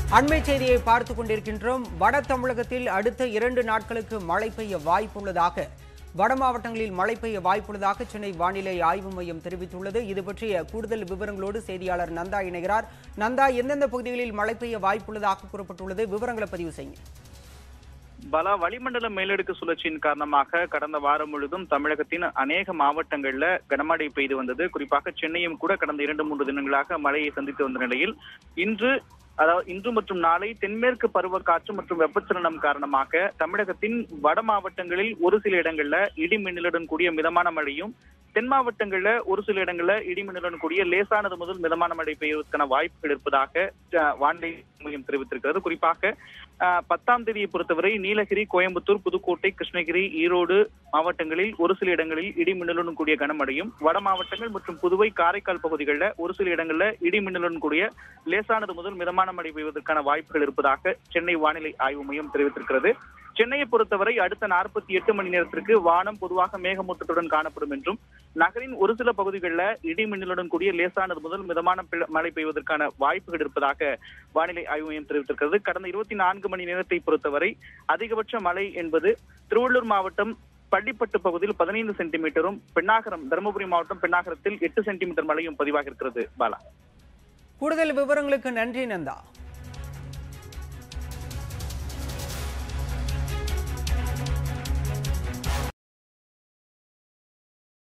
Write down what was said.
அண்மை செய்தியை பார்த்து கொண்டிருக்கின்றோம் வட தமிழகத்தில் அடுத்த இரண்டு நாட்களுக்கு மழை பெய்ய வாய்ப்புள்ளதாக வட மாவட்டங்களில் மழை பெய்ய வாய்ப்புள்ளதாக சென்னை வானிலை ஆய்வு மையம் தெரிவித்துள்ளது இது பற்றிய கூடுதல் விவரங்களோடு செய்தியாளர் நந்தா இணைகிறார் நந்தா எந்தெந்த பகுதிகளில் மழை பெய்ய வாய்ப்புள்ளதாக கூறப்பட்டுள்ளது விவரங்களை பதிவு செய்யுங்க பல வளிமண்டல மேலடுக்கு சுழற்சியின் காரணமாக கடந்த வாரம் முழுதும் தமிழகத்தின் அநேக மாவட்டங்கள்ல கனமழை பெய்து வந்தது குறிப்பாக சென்னையும் கூட கடந்த இரண்டு மூன்று தினங்களாக மழையை சந்தித்து வந்த நிலையில் இன்று அதாவது இன்று மற்றும் நாளை தென்மேற்கு பருவக்காற்று மற்றும் வெப்பச்சலனம் காரணமாக தமிழகத்தின் வட மாவட்டங்களில் ஒரு சில இடங்கள்ல இடி மின்னலுடன் கூடிய மிதமான மழையும் தென் மாவட்டங்கள்ல ஒரு சில இடங்கள்ல இடி மின்னலுடன் கூடிய லேசானது முதல் மிதமான மழை பெய்வதற்கான வாய்ப்புகள் இருப்பதாக அஹ், வானிலை மையம் தெரிவித்திருக்கிறது குறிப்பாக அஹ், பத்தாம் தேதியை பொறுத்தவரை நீலகிரி கோயம்புத்தூர் புதுக்கோட்டை கிருஷ்ணகிரி ஈரோடு மாவட்டங்களில் ஒரு சில இடங்களில் இடி மின்னலுடன் கூடிய கனமழையும் வட மாவட்டங்கள் மற்றும் புதுவை காரைக்கால் பகுதிகளில் ஒரு சில இடங்களில் இடி மின்னலுடன் கூடிய லேசானது முதல் மிதமான மழை பெய்வதற்கான வாய்ப்புகள் இருப்பதாக சென்னை வானிலை ஆய்வு மையம் தெரிவித்திருக்கிறது சென்னையை பொறுத்தவரை அடுத்த நாற்பத்தி எட்டு மணி நேரத்திற்கு வானம் பொதுவாக மேகமூட்டத்துடன் காணப்படும் என்றும் நகரின் ஒரு சில பகுதிகளில் இடி மின்னலுடன் கூடிய லேசானது முதல் மிதமான பிள- மழை பெய்வதற்கான வாய்ப்புகள் இருப்பதாக வானிலை ஆய்வு மையம் தெரிவித்திருக்கிறது கடந்த இருபத்தி நான்கு மணி நேரத்தை பொறுத்தவரை அதிகபட்ச மழை என்பது திருவள்ளூர் மாவட்டம் பள்ளிப்பட்டு பகுதியில் பதினைந்து சென்டிமீட்டரும் பெண்ணாகரம் தருமபுரி மாவட்டம் பெண்ணாகரத்தில் எட்டு சென்டிமீட்டர் மழையும் பதிவாகி இருக்கிறது பாலா கூடுதல் விவரங்களுக்கு நன்றி நந்தா